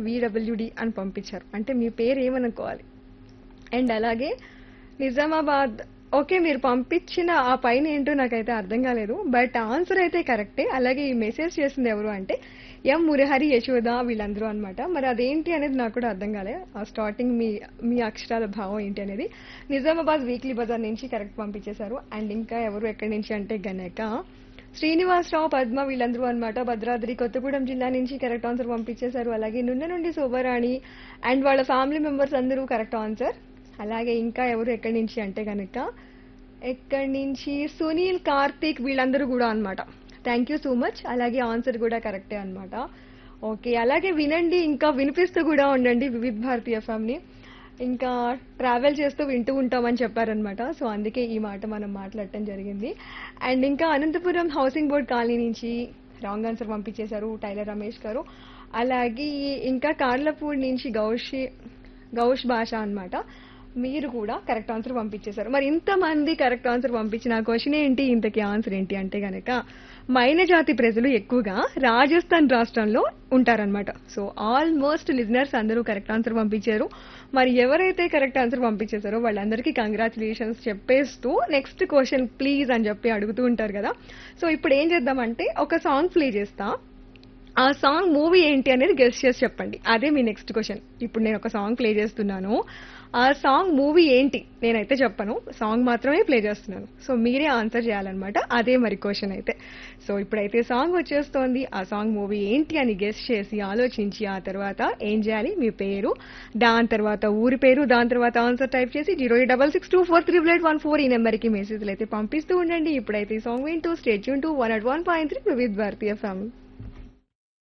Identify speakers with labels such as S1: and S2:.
S1: విడబ్ల్యూడి అని పంపించారు అంటే మీ పేరు ఏమనుకోవాలి అండ్ అలాగే నిజామాబాద్ ఓకే మీరు పంపించిన ఆ పైన ఏంటో నాకైతే అర్థం కాలేదు బట్ ఆన్సర్ అయితే కరెక్టే అలాగే ఈ మెసేజ్ చేసింది ఎవరు అంటే ఎం మురహరి యశోద వీళ్ళందరూ అన్నమాట మరి అదేంటి అనేది నాకు కూడా అర్థం కాలే ఆ స్టార్టింగ్ మీ మీ అక్షరాల భావం ఏంటి అనేది నిజామాబాద్ వీక్లీ బజార్ నుంచి కరెక్ట్ పంపించేశారు అండ్ ఇంకా ఎవరు ఎక్కడి నుంచి అంటే గనక శ్రీనివాసరావు పద్మ వీళ్ళందరూ అన్నమాట భద్రాద్రి కొత్తగూడెం జిల్లా నుంచి కరెక్ట్ ఆన్సర్ పంపించేశారు అలాగే నున్న నుండి శోభరాణి అండ్ వాళ్ళ ఫ్యామిలీ మెంబర్స్ అందరూ కరెక్ట్ ఆన్సర్ అలాగే ఇంకా ఎవరు ఎక్కడి నుంచి అంటే కనుక ఎక్కడి నుంచి సునీల్ కార్తీక్ వీళ్ళందరూ కూడా అన్నమాట థ్యాంక్ యూ సో మచ్ అలాగే ఆన్సర్ కూడా కరెక్టే అన్నమాట ఓకే అలాగే వినండి ఇంకా వినిపిస్తూ కూడా ఉండండి వివిధ్ భారతి ఎఫ్ఎంని ఇంకా ట్రావెల్ చేస్తూ వింటూ ఉంటామని చెప్పారనమాట సో అందుకే ఈ మాట మనం మాట్లాడటం జరిగింది అండ్ ఇంకా అనంతపురం హౌసింగ్ బోర్డ్ కాలనీ నుంచి రాంగ్ ఆన్సర్ పంపించేశారు టైలర్ రమేష్ గారు అలాగే ఇంకా కార్లపూడి నుంచి గౌషి గౌష్ భాష అన్నమాట మీరు కూడా కరెక్ట్ ఆన్సర్ పంపించేశారు మరి ఇంతమంది కరెక్ట్ ఆన్సర్ పంపించిన క్వశ్చన్ ఏంటి ఇంతకీ ఆన్సర్ ఏంటి అంటే గనక మైన జాతి ప్రజలు ఎక్కువగా రాజస్థాన్ రాష్ట్రంలో ఉంటారనమాట సో ఆల్మోస్ట్ లిజనర్స్ అందరూ కరెక్ట్ ఆన్సర్ పంపించారు మరి ఎవరైతే కరెక్ట్ ఆన్సర్ పంపించేశారో వాళ్ళందరికీ కంగ్రాచులేషన్స్ చెప్పేస్తూ నెక్స్ట్ క్వశ్చన్ ప్లీజ్ అని చెప్పి అడుగుతూ ఉంటారు కదా సో ఇప్పుడు ఏం చేద్దామంటే ఒక సాంగ్ ప్లే చేస్తా ఆ సాంగ్ మూవీ ఏంటి అనేది గెస్ట్ చేసి చెప్పండి అదే మీ నెక్స్ట్ క్వశ్చన్ ఇప్పుడు నేను ఒక సాంగ్ ప్లే చేస్తున్నాను ఆ సాంగ్ మూవీ ఏంటి నేనైతే చెప్పను సాంగ్ మాత్రమే ప్లే చేస్తున్నాను సో మీరే ఆన్సర్ చేయాలన్నమాట అదే మరి క్వశ్చన్ అయితే సో ఇప్పుడైతే సాంగ్ వచ్చేస్తోంది ఆ సాంగ్ మూవీ ఏంటి అని గెస్ట్ చేసి ఆలోచించి ఆ తర్వాత ఏం చేయాలి మీ పేరు దాని తర్వాత ఊరి పేరు దాని తర్వాత ఆన్సర్ టైప్ చేసి zero eight double six two four three eight one four ఈ నెంబర్కి మెసేజ్లు అయితే పంపిస్తూ ఉండండి ఇప్పుడైతే ఈ సాంగ్ వింటూ స్టేట్ యూన్ to one at one point three with Bharatiya family